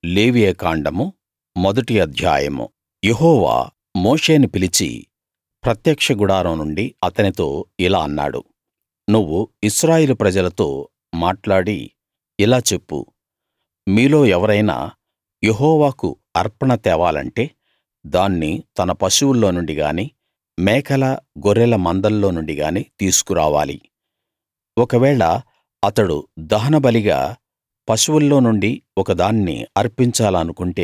లేవియకాండము మొదటి అధ్యాయము యెహోవా మోషేని పిలిచి ప్రత్యక్ష గుడారం నుండి అతనితో ఇలా అన్నాడు నువ్వు ఇశ్రాయేలు ప్రజలతో మాట్లాడి ఇలా చెప్పు మీలో ఎవరైనా యెహోవాకు అర్పణ తేవాలంటే దాన్ని తన పశువుల్లో నుండి గానీ మేకల గొర్రెల మందల్లో నుండి గానీ తీసుకురావాలి ఒకవేళ అతడు దహనబలిగా పశువుల్లో నుండి ఒకదాన్ని అర్పించాలనుకుంటే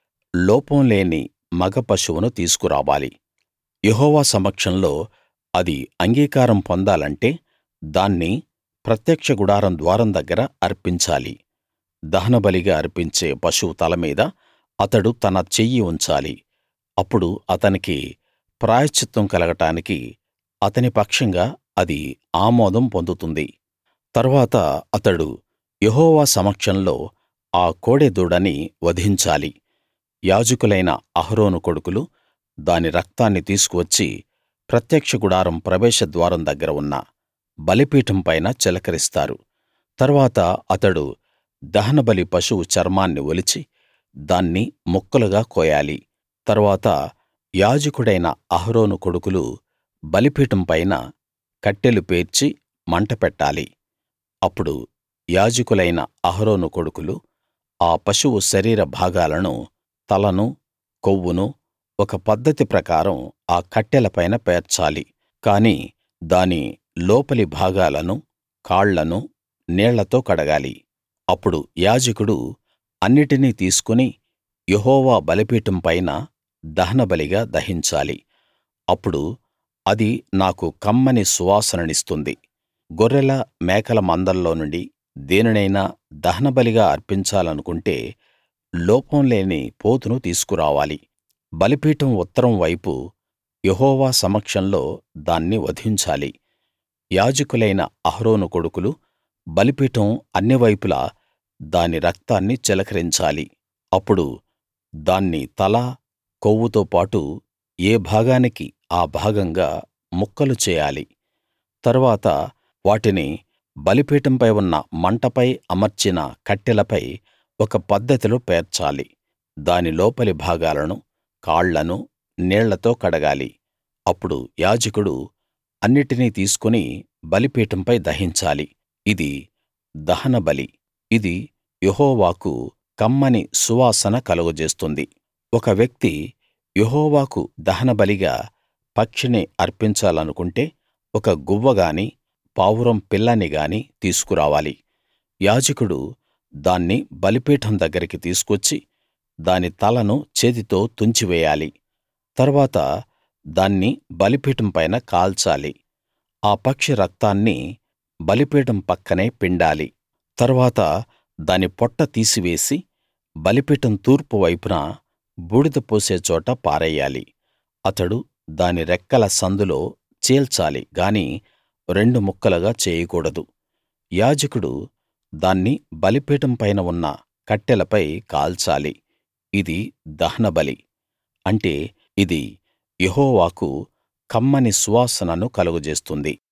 లోపం లేని మగ పశువును తీసుకురావాలి యెహోవా సమక్షంలో అది అంగీకారం పొందాలంటే దాన్ని ప్రత్యక్ష గుడారం ద్వారం దగ్గర అర్పించాలి దహనబలిగా అర్పించే పశువు తల మీద అతడు తన చెయ్యి ఉంచాలి అప్పుడు అతనికి ప్రాయశ్చిత్తం కలగడానికి అతని పక్షంగా అది ఆమోదం పొందుతుంది తరువాత అతడు యెహోవా సమక్షంలో ఆ కోడెదూడని వధించాలి యాజకులైన అహరోను కొడుకులు దాని రక్తాన్ని తీసుకువచ్చి ప్రత్యక్ష గుడారం ప్రవేశ ద్వారం దగ్గర ఉన్న బలిపీఠం పైన చిలకరిస్తారు తరువాత అతడు దహనబలి పశువు చర్మాన్ని ఒలిచి దాన్ని ముక్కలుగా కోయాలి తరువాత యాజకుడైన అహరోను కొడుకులు బలిపీఠం పైన కట్టెలు పేర్చి మంట పెట్టాలి అప్పుడు యాజకులైన అహరోను కొడుకులు ఆ పశువు శరీర భాగాలను తలను కొవ్వును ఒక పద్ధతి ప్రకారం ఆ కట్టెల పైన పేర్చాలి కాని దాని లోపలి భాగాలను కాళ్లను నీళ్లతో కడగాలి అప్పుడు యాజకుడు అన్నిటినీ తీసుకుని యెహోవా బలిపీఠం పైన దహనబలిగా దహించాలి అప్పుడు అది నాకు కమ్మని సువాసననిస్తుంది గొర్రెల మేకల మందల్లో నుండి దేనినైనా దహనబలిగా అర్పించాలనుకుంటే లోపం లేని పోతును తీసుకురావాలి బలిపీఠం ఉత్తరం వైపు యెహోవా సమక్షంలో దాన్ని వధించాలి యాజకులైన అహరోను కొడుకులు బలిపీఠం అన్ని వైపులా దాని రక్తాన్ని చిలకరించాలి అప్పుడు దాన్ని తల కొవ్వుతో పాటు ఏ భాగానికి ఆ భాగంగా ముక్కలు చేయాలి తరువాత వాటిని బలిపీఠంపై ఉన్న మంటపై అమర్చిన కట్టెలపై ఒక పద్ధతిలో పేర్చాలి దాని లోపలి భాగాలను కాళ్లను నీళ్లతో కడగాలి అప్పుడు యాజకుడు అన్నిటినీ తీసుకుని బలిపీఠంపై దహించాలి ఇది దహనబలి ఇది యెహోవాకు కమ్మని సువాసన కలుగజేస్తుంది ఒక వ్యక్తి యెహోవాకు దహనబలిగా పక్షిని అర్పించాలనుకుంటే ఒక గువ్వ గానీ పావురం పిల్లని గానీ తీసుకురావాలి యాజకుడు దాన్ని బలిపీఠం దగ్గరికి తీసుకొచ్చి దాని తలను చేతితో తుంచివేయాలి తరువాత దాన్ని బలిపీఠం పైన కాల్చాలి ఆ పక్షి రక్తాన్ని బలిపీఠం పక్కనే పిండాలి తరువాత దాని పొట్ట తీసివేసి బలిపీఠం తూర్పు వైపున బూడిద పోసే చోట పారెయ్యాలి అతడు దాని రెక్కల సందులో చీల్చాలి గాని రెండు ముక్కలుగా చేయకూడదు యాజకుడు దాన్ని బలిపీఠం పైన ఉన్న కట్టెలపై కాల్చాలి ఇది దహనబలి అంటే ఇది యెహోవాకు కమ్మని సువాసనను కలుగజేస్తుంది